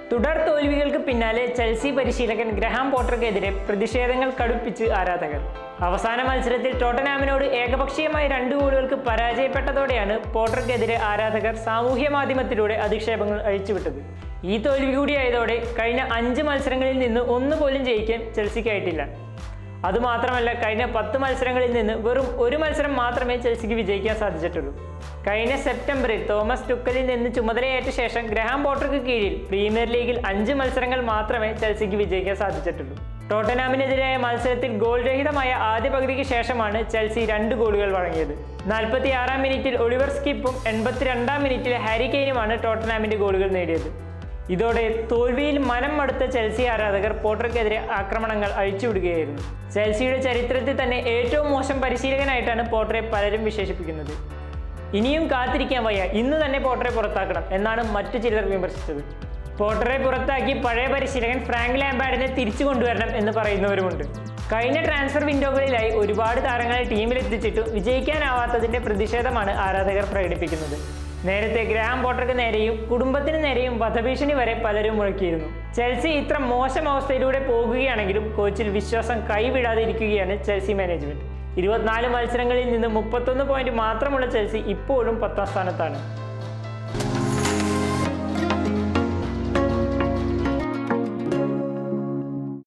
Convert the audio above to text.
തുടർ തോൽവികൾക്ക് പിന്നാലെ ചെൽസി പരിശീലകൻ ഗ്രഹാം പോട്ടർക്കെതിരെ പ്രതിഷേധങ്ങൾ കടുപ്പിച്ച് ആരാധകർ അവസാന മത്സരത്തിൽ ടോട്ടനാമിനോട് ഏകപക്ഷീയമായി രണ്ട് ഗോളുകൾക്ക് പരാജയപ്പെട്ടതോടെയാണ് പോട്ടർക്കെതിരെ ആരാധകർ സാമൂഹ്യ മാധ്യമത്തിലൂടെ അധിക്ഷേപങ്ങൾ അഴിച്ചുവിട്ടത് ഈ തോൽവി കൂടിയായതോടെ കഴിഞ്ഞ അഞ്ച് മത്സരങ്ങളിൽ നിന്ന് ഒന്നുപോലും ജയിക്കാൻ ചെൽസിക്കായിട്ടില്ല അതുമാത്രമല്ല കഴിഞ്ഞ പത്ത് മത്സരങ്ങളിൽ നിന്ന് വെറും ഒരു മത്സരം മാത്രമേ ചെൽസിക്ക് വിജയിക്കാൻ സാധിച്ചിട്ടുള്ളൂ കഴിഞ്ഞ സെപ്റ്റംബറിൽ തോമസ് ടുക്കലിൽ നിന്ന് ചുമതലയേറ്റ ശേഷം ഗ്രഹാം പോട്ടർക്ക് കീഴിൽ പ്രീമിയർ ലീഗിൽ അഞ്ച് മത്സരങ്ങൾ മാത്രമേ ചെൽസിക്ക് വിജയിക്കാൻ സാധിച്ചിട്ടുള്ളൂ ടോട്ടനാമിനെതിരായ മത്സരത്തിൽ ഗോൾ രഹിതമായ ആദ്യ പകുതിക്ക് ശേഷമാണ് ചെൽസി രണ്ട് ഗോളുകൾ വഴങ്ങിയത് നാൽപ്പത്തി ആറാം മിനിറ്റിൽ ഒളിവർ സ്കിപ്പും എൺപത്തിരണ്ടാം മിനിറ്റിൽ ഹാരി കെയിനുമാണ് ടോട്ടനാമിന്റെ ഗോളുകൾ നേടിയത് ഇതോടെ തോൽവിയിൽ മനം മടുത്ത ചെൽസി ആരാധകർ പോട്ടർക്കെതിരെ ആക്രമണങ്ങൾ അഴിച്ചുവിടുകയായിരുന്നു ചെൽസിയുടെ ചരിത്രത്തിൽ തന്നെ ഏറ്റവും മോശം പരിശീലകനായിട്ടാണ് പോട്ടറെ പലരും വിശേഷിപ്പിക്കുന്നത് ഇനിയും കാത്തിരിക്കാൻ വയ്യ ഇന്ന് തന്നെ പോട്ടറെ പുറത്താക്കണം എന്നാണ് മറ്റു ചിലർ വിമർശിച്ചത് പോട്ടറെ പുറത്താക്കി പഴയ പരിശീലകൻ ഫ്രാങ്ക് ലാംബാർഡിനെ തിരിച്ചു കൊണ്ടുവരണം എന്ന് പറയുന്നവരുമുണ്ട് കഴിഞ്ഞ ട്രാൻസ്ഫർ വിൻഡോകളിലായി ഒരുപാട് താരങ്ങളെ ടീമിലെത്തിച്ചിട്ടും വിജയിക്കാനാവാത്തതിന്റെ പ്രതിഷേധമാണ് ആരാധകർ പ്രകടിപ്പിക്കുന്നത് നേരത്തെ ഗ്രാം പോട്ടർക്ക് നേരെയും കുടുംബത്തിന് നേരെയും വധഭീഷണി വരെ പലരും മുഴക്കിയിരുന്നു ചെൽസി ഇത്ര മോശം അവസ്ഥയിലൂടെ പോകുകയാണെങ്കിലും കോച്ചിൽ വിശ്വാസം കൈവിടാതെ ഇരിക്കുകയാണ് ചെൽസി മാനേജ്മെന്റ് ഇരുപത്തിനാല് മത്സരങ്ങളിൽ നിന്ന് മുപ്പത്തൊന്ന് പോയിന്റ് മാത്രമുള്ള ചെൽസി ഇപ്പോഴും പത്താം സ്ഥാനത്താണ്